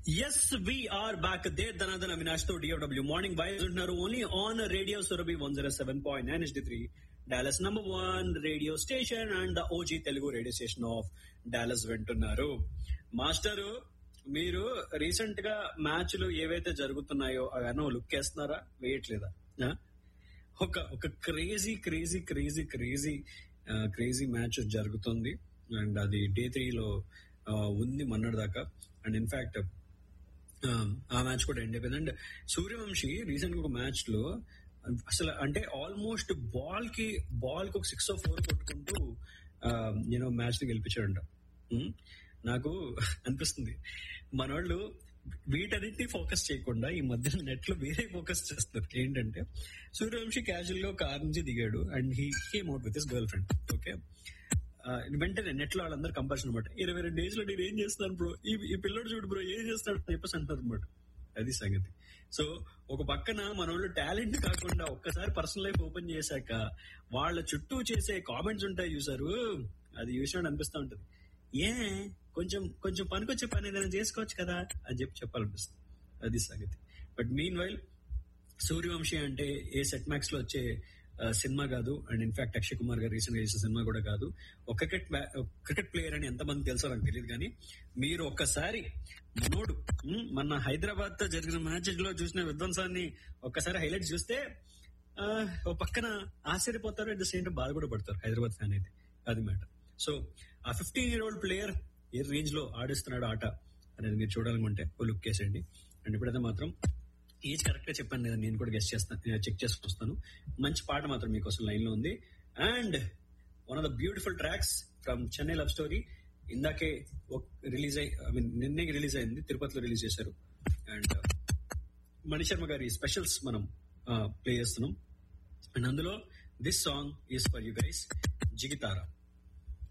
Yes V R back దే ధనాధన అవినాష్ తో DOW morning wise ఉంటున్నారు only on radio Surabhi one zero seven point nine SD three Dallas number one radio station and the OG Telugu radio station of Dallas వింటున్నారు master మీరు recent గా మ్యాచ్లు ఏవైతే జరుగుతున్నాయో అవన్నీ లుక్ వేస్తున్నారా వేయట్లేదా ఆ? ఒక ఒక crazy crazy crazy crazy crazy match జరుగుతుంది అండ్ అది డే త్రీలో ఉంది మొన్నటి దాకా అండ్ ఇన్ఫాక్ట్ ఆ మ్యాచ్ కూడా ఎండ్ అయిపోయింది అండ్ సూర్యవంశి రీసెంట్ గా ఒక మ్యాచ్ లో అసలు అంటే ఆల్మోస్ట్ బాల్ కి బాల్ కి ఒక సిక్స్ ఓ ఫోర్ కొట్టుకుంటూ నేను మ్యాచ్ ని గెలిపించాడంట ఉమ్, నాకు అనిపిస్తుంది మనోళ్ళు వీటన్నిటిని ఫోకస్ చేయకుండా ఈ మధ్య నెట్ లో వేరే ఫోకస్ చేస్తారు ఏంటంటే సూర్యవంశి క్యాజువల్ గా కార్ నుంచి దిగాడు and he came out with his girl friend okay ఆ, వెంటనే నెట్ లో వాళ్ళందరూ కంపల్షన్ అనమాట ఇరవై రెండు డేస్ లో నేను ఏం చేస్తాను బ్రో ఈ ఈ పిల్లడు చూడు బ్రో ఏం చేస్తాడు అని చెప్పేసి అంటారు అనమాట అది సంగతి సో ఒక పక్కన మన వాళ్ళు టాలెంట్ కాకుండా ఒక్కసారి పర్సనల్ లైఫ్ ఓపెన్ చేశాక వాళ్ళ చుట్టూ చేసే కామెంట్స్ ఉంటాయి చూసారు అది చూసినట్టు అనిపిస్తూ ఉంటది ఏ కొంచెం కొంచెం పనికొచ్చే పని ఏదైనా చేసుకోవచ్చు కదా అని చెప్పి చెప్పాలనిపిస్తుంది అది సంగతి బట్ మీన్ వైల్ సూర్యవంశి అంటే ఏ సెట్ మ్యాక్స్ లో వచ్చే ఆ, సినిమా కాదు అండ్ ఇన్ఫాక్ట్ అక్షయ్ కుమార్ గారు రీసెంట్ గా చేసిన సినిమా కూడా కాదు ఒక క్రికెట్ క్రికెట్ ప్లేయర్ అని ఎంతమంది తెలుసో నాకు తెలియదు కానీ మీరు ఒక్కసారి మనోడు ఉమ్, మన హైదరాబాద్ తో జరిగిన మ్యాచ్ లో చూసిన విధ్వంసాన్ని ఒక్కసారి హైలైట్ చూస్తే ఆ, ఒక పక్కన ఆశ్చర్యపోతారు అట్ ద సేమ్ టైం బాధ కూడా పడతారు హైదరాబాద్ ఫ్యాన్ అయితే అది మ్యాటర్ సో ఆ ఫిఫ్టీన్ ఇయర్ ఓల్డ్ ప్లేయర్ ఏ రేంజ్ లో ఆడిస్తున్నాడు ఆట అనేది మీరు చూడాలనుకుంటే ఓ లుక్ వేసేయండి అండ్ ఇప్పుడైతే మాత్రం ఏజ్ కరెక్ట్ గా చెప్పాను కదా నేను కూడా గెస్ట్ చేస్తాను చెక్ చేసుకుని వస్తాను మంచి పాట మాత్రం మీకోసం లైన్ లో ఉంది and one of the beautiful tracks from Chennai love story ఇందాకే రిలీజ్ అయ్యి ఐ మీన్ నిన్నే రిలీజ్ అయింది తిరుపతిలో రిలీజ్ చేశారు అండ్ మణిశర్మ గారి స్పెషల్స్ మనం ప్లే చేస్తున్నాం అండ్ అందులో this song is for you guys జిగితారా